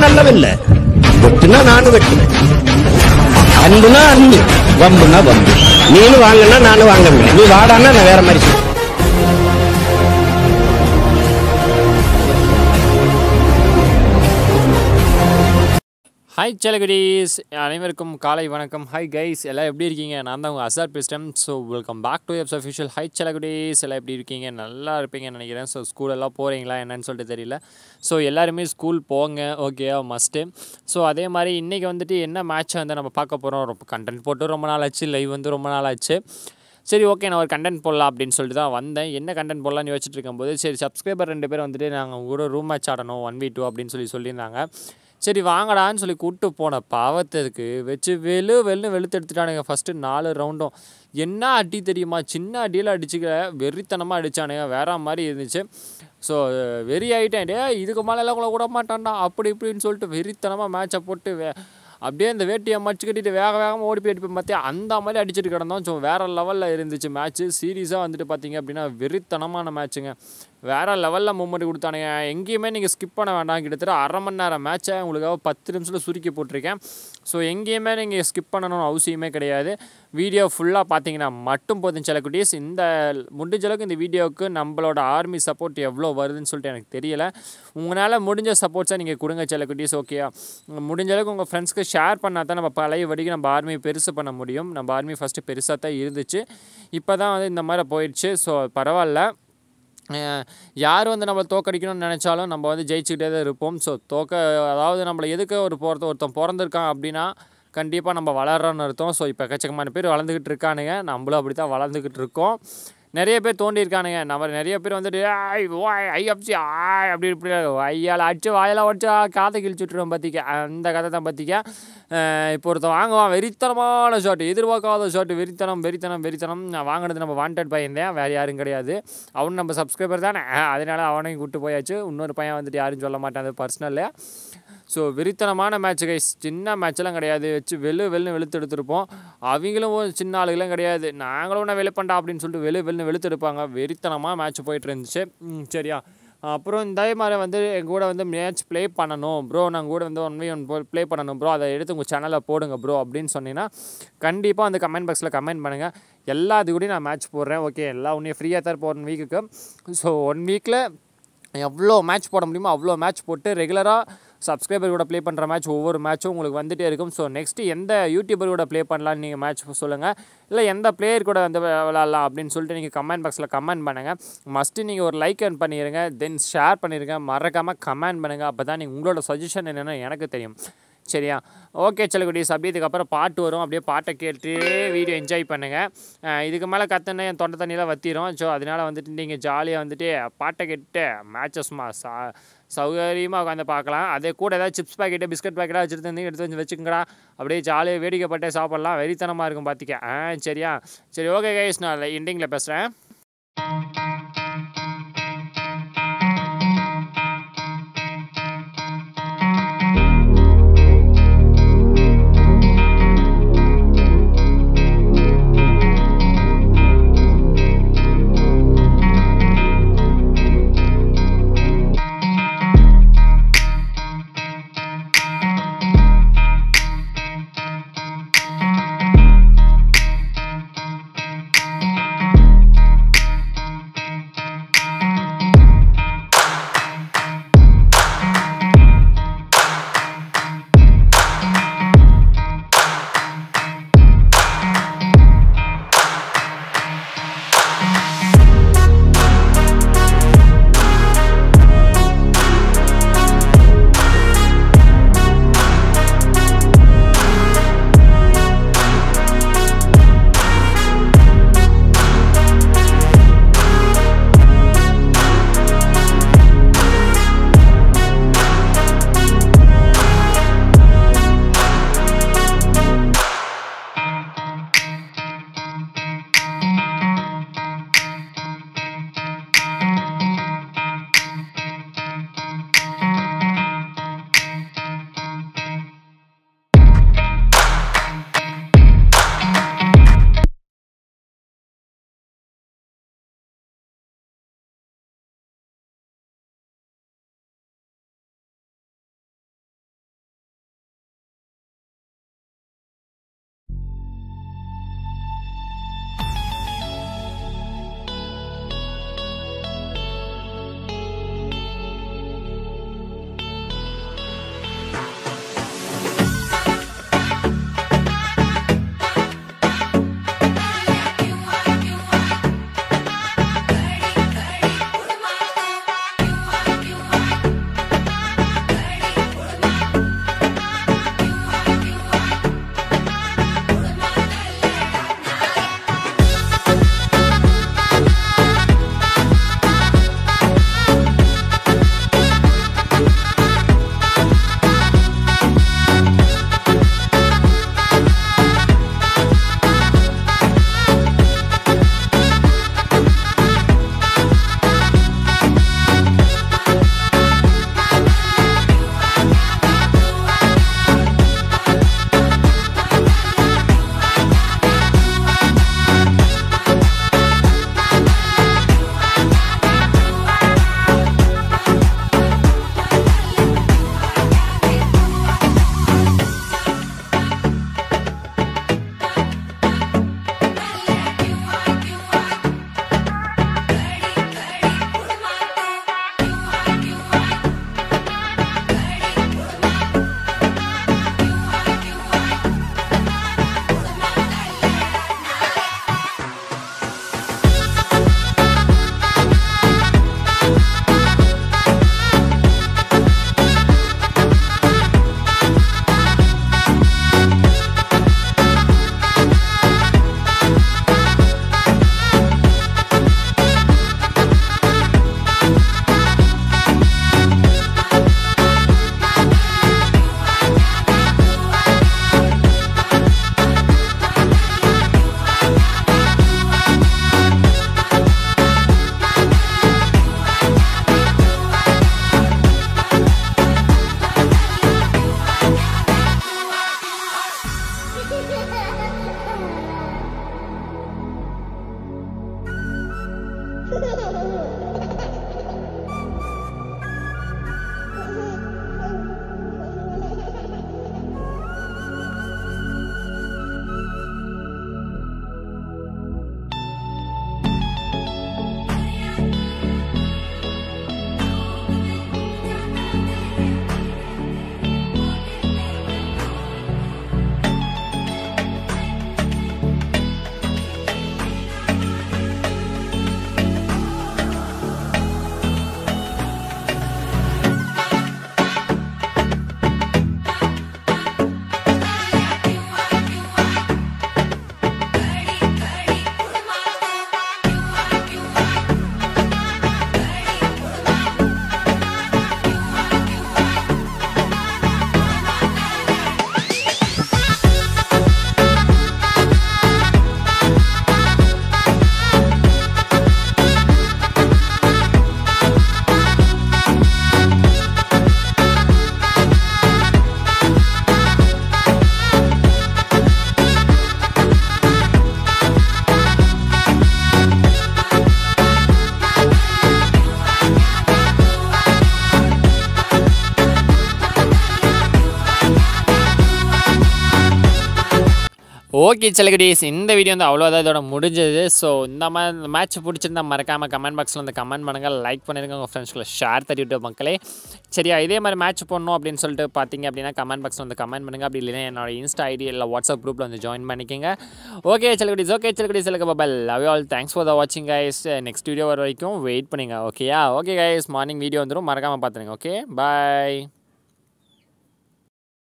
அல்லவில்லை வெட்டுனா நானும் வெட்டுவேன் அன்புனா அன்பு வம்புனா வம்பு நீனும் வாங்கினா நானும் வாங்க நீ வாடான்னா நான் வேற மாதிரி சொல்லுவேன் ஹாய் செலகுடீஸ் அனைவருக்கும் காலை வணக்கம் ஹாய் கைஸ் எல்லாம் எப்படி இருக்கீங்க நான் தான் உங்கள் அசார் பேசுகிறேன் ஸோ வெல்கம் பேக் டு எப்ஸ் அஃபிஷியல் ஹை செலகுடீஸ் எல்லாம் எப்படி இருக்கீங்க நல்லா இருப்பீங்கன்னு நினைக்கிறேன் ஸோ ஸ்கூலெல்லாம் போகிறீங்களா என்னன்னு சொல்லிட்டு தெரியல ஸோ எல்லாருமே ஸ்கூல் போங்க ஓகே மஸ்ட்டு ஸோ அதே மாதிரி இன்றைக்கி வந்துட்டு என்ன மேட்ச் வந்து நம்ம பார்க்க போகிறோம் ரொம்ப கண்டென்ட் போட்டு ரொம்ப நாள் ஆச்சு லைவ் வந்து ரொம்ப நாள் ஆச்சு சரி ஓகே நான் ஒரு கண்டென்ட் போடலாம் அப்படின்னு சொல்லிட்டு தான் வந்தேன் என்ன கண்டென்ட் போடலாம்னு யோசிச்சுட்டு இருக்கும்போது சரி சப்ஸ்கிரைபர் ரெண்டு பேரும் வந்துட்டு நாங்கள் கூட ரூம் மேட்ச் ஆடணும் ஒன் வி டூ அப்படின்னு சொல்லி சொல்லியிருந்தாங்க சரி வாங்கடான்னு சொல்லி கூப்பிட்டு போன பாவத்துக்கு வச்சு வெளு வெளுன்னு வெளுத்து எடுத்துட்டானுங்க ஃபஸ்ட்டு நாலு ரவுண்டும் என்ன அடி தெரியுமா சின்ன அடியில் அடிச்சுக்க வெறித்தனமாக அடித்தானுங்க வேற மாதிரி இருந்துச்சு ஸோ வெறி ஆகிட்டேன் டே இதுக்கு மேலெல்லாம் கூட விட மாட்டான்டா அப்படி இப்படின்னு சொல்லிட்டு வெறித்தனமாக மேட்சை போட்டு வே அப்படியே அந்த வேட்டியை மடிச்சு கட்டிட்டு வேக வேகமாக ஓடி போய் அடிப்போம் பார்த்தியா அந்த மாதிரி அடிச்சுட்டு கிடந்தோம் ஸோ வேறு லெவலில் இருந்துச்சு மேட்ச்சு சீரியஸாக வந்துட்டு பார்த்தீங்க அப்படின்னா வெறித்தனமான மேட்ச்சுங்க வேறு லெவலில் மூமெண்ட் கொடுத்தானுங்க எங்கேயுமே நீங்கள் ஸ்கிப் பண்ண வேண்டாம் கிட்டத்தட்ட அரை மணி நேரம் மேட்ச்சை உங்களுக்காக பத்து நிமிஷத்தில் சுருக்கி போட்டிருக்கேன் ஸோ எங்கேயுமே நீங்கள் ஸ்கிப் பண்ணணும்னு அவசியமே கிடையாது வீடியோ ஃபுல்லாக பார்த்தீங்கன்னா மட்டும் போதும் சில குட்டீஸ் இந்த முடிஞ்ச அளவுக்கு இந்த வீடியோவுக்கு நம்மளோட ஆர்மி சப்போர்ட் எவ்வளோ வருதுன்னு சொல்லிட்டு எனக்கு தெரியல உங்களால் முடிஞ்ச சப்போர்ட்ஸை நீங்கள் கொடுங்க சில குட்டீஸ் ஓகேயா முடிஞ்ச அளவுக்கு உங்கள் ஃப்ரெண்ட்ஸ்க்கு ஷேர் பண்ணால் தான் நம்ம பழைய வடிக்கு நம்ம ஆர்மி பெருசு பண்ண முடியும் நம்ம ஆர்மி ஃபஸ்ட்டு பெருசாக தான் இருந்துச்சு இப்போ தான் வந்து இந்த மாதிரி போயிடுச்சு ஸோ பரவாயில்ல அஹ் யார் வந்து நம்மளை தோக்கடிக்கணும்னு நினச்சாலும் நம்ம வந்து ஜெயிச்சுக்கிட்டே தான் இருப்போம் ஸோ தோக்க அதாவது நம்மளை எதுக்கு ஒரு போகிறத ஒருத்தன் பிறந்திருக்கான் அப்படின்னா கண்டிப்பாக நம்ம வளர்றோன்னு அர்த்தம் ஸோ இப்போ எக்கச்சக்கமான பேர் வளர்ந்துக்கிட்டு இருக்கானுங்க நம்மளும் அப்படி தான் வளர்ந்துக்கிட்டு இருக்கோம் நிறைய பேர் தோண்டி இருக்கானுங்க நம்ம நிறைய பேர் வந்துட்டு ஐ ஓய் ஐ அப்சி ஆய் அப்படி இப்படி ஐயால் அடிச்சு வாயெல்லாம் அடிச்சா காதை கிழிச்சு விட்டுருவோம் பார்த்திக்க அந்த கதை தான் பார்த்திக்க அஹ் இப்போ ஒருத்தன் வாங்குவான் வெறித்தனமான ஷாட் எதிர்பார்க்காத ஷாட் வெறித்தனம் வெறித்தனம் வெறித்தனம் நான் வாங்கினது நம்ம வாண்டட் பையன் வேறு யாரும் கிடையாது அவன் நம்ம சப்ஸ்கிரைபர் தானே அதனால அவனையும் கூப்பிட்டு போயாச்சு இன்னொரு பையன் வந்துட்டு யாரும் சொல்ல மாட்டான் அது பர்சனல் ஸோ வெறித்தனமான மேட்ச் கைஸ் சின்ன மேட்ச்லாம் கிடையாது வச்சு வெளு வெளுன்னு வெளுத்து எடுத்திருப்போம் அவங்களும் ஒரு சின்ன ஆளுகளும் கிடையாது நாங்களும் ஒன்றா வெளுப்பண்டா அப்படின்னு சொல்லிட்டு வெளு வெளுன்னு வெளுத்து எடுப்பாங்க வெறித்தனமாக மேட்ச் போயிட்டு இருந்துச்சு ம், சரியா அப்புறம் இந்த மாதிரி வந்து எங்கள் கூட வந்து மேட்ச் ப்ளே பண்ணணும் ப்ரோ நாங்கள் கூட வந்து ஒன் வி ஒன் ப்ளே பண்ணணும் ப்ரோ அதை எடுத்து உங்கள் சேனலில் போடுங்க ப்ரோ அப்படின்னு சொன்னீங்கன்னா கண்டிப்பாக அந்த கமெண்ட் பாக்ஸில் கமெண்ட் பண்ணுங்கள் எல்லாத்து கூடயும் நான் மேட்ச் போடுறேன் ஓகே எல்லா உன்னையும் ஃப்ரீயாக தான் இருப்போம் ஒன் வீக்குக்கு ஸோ ஒன் வீக்கில் எவ்வளோ மேட்ச் போட முடியுமோ அவ்வளோ மேட்ச் போட்டு ரெகுலராக சப்ஸ்கிரைபர் கூட ப்ளே பண்ணுற மேட்ச் ஒவ்வொரு மேட்சும் உங்களுக்கு வந்துகிட்டே இருக்கும் ஸோ நெக்ஸ்ட்டு எந்த யூடியூபர் கூட ப்ளே பண்ணலான்னு நீங்கள் மேட்ச் சொல்லுங்கள் இல்லை எந்த பிளேயர் கூட வந்து விளாட்லாம் அப்படின்னு சொல்லிட்டு நீங்கள் கமெண்ட் பாக்ஸில் கமெண்ட் பண்ணுங்கள் மஸ்ட்டு நீங்கள் ஒரு லைக் அண்ட் பண்ணிடுங்க தென் ஷேர் பண்ணிடுங்க மறக்காமல் கமெண்ட் பண்ணுங்கள் அப்போ தான் நீங்கள் உங்களோட சஜஷன் என்னென்னு எனக்கு தெரியும் சரியா ஓகே செல்லகுட்டீஸ் அப்படியே இதுக்கப்புறம் பாட்டு வரும் அப்படியே பாட்டை கேட்டு வீடியோ என்ஜாய் பண்ணுங்கள் இதுக்கு மேலே கற்றுனா என் தொண்டை தண்ணியெலாம் வத்திரும் ஸோ அதனால் வந்துட்டு நீங்கள் ஜாலியாக வந்துட்டு பாட்டை கேட்டு மேட்சஸ்மா சா சௌகரியமாக உட்காந்து பார்க்கலாம் அதே கூட ஏதாவது சிப்ஸ் பாக்கெட்டு பிஸ்கட் பாக்கெட்டாக வச்சுருந்து எடுத்து வந்து வச்சுக்கங்கடா அப்படியே ஜாலியாக வேடிக்கைப்பட்டே சாப்பிட்லாம் வெறித்தனமாக இருக்கும் பார்த்திக்க ஆ சரியா சரி ஓகே கைஸ் நான் எண்டிங்கில் பேசுகிறேன் ஓகே செலகுடீஸ் இந்த வீடியோ வந்து அவ்வளோதான் இதோட முடிஞ்சது ஸோ இந்த மாதிரி மேட்ச் பிடிச்சிருந்தா மறக்காமல் கமெண்ட் பாக்ஸில் வந்து கமெண்ட் பண்ணுங்கள் லைக் பண்ணிருங்க உங்கள் ஃப்ரெண்ட்ஸ்களை ஷேர் தட்டிவிட்டு மக்களே சரியா இதே மாதிரி மேட்ச் போடணும் அப்படின்னு சொல்லிட்டு பார்த்தீங்க அப்படின்னா கமெண்ட் பாக்ஸில் வந்து கமெண்ட் பண்ணுங்கள் அப்படி இல்லைன்னா என்னோட இன்ஸ்டா ஐடி இல்லை வாட்ஸ்அப் குரூப்பில் வந்து ஜாயின் பண்ணிக்கோங்க ஓகே செலகுடீஸ் ஓகே செலகுடீஸ் செலக்கு பபல் love all thanks for the வாட்சிங் கைஸ் நெக்ஸ்ட் வீடியோ வர வரைக்கும் வெயிட் பண்ணுங்க ஓகேயா ஓகே கைஸ் மார்னிங் வீடியோ வந்துடும் மறக்காமல் பார்த்துருங்க ஓகே பாய்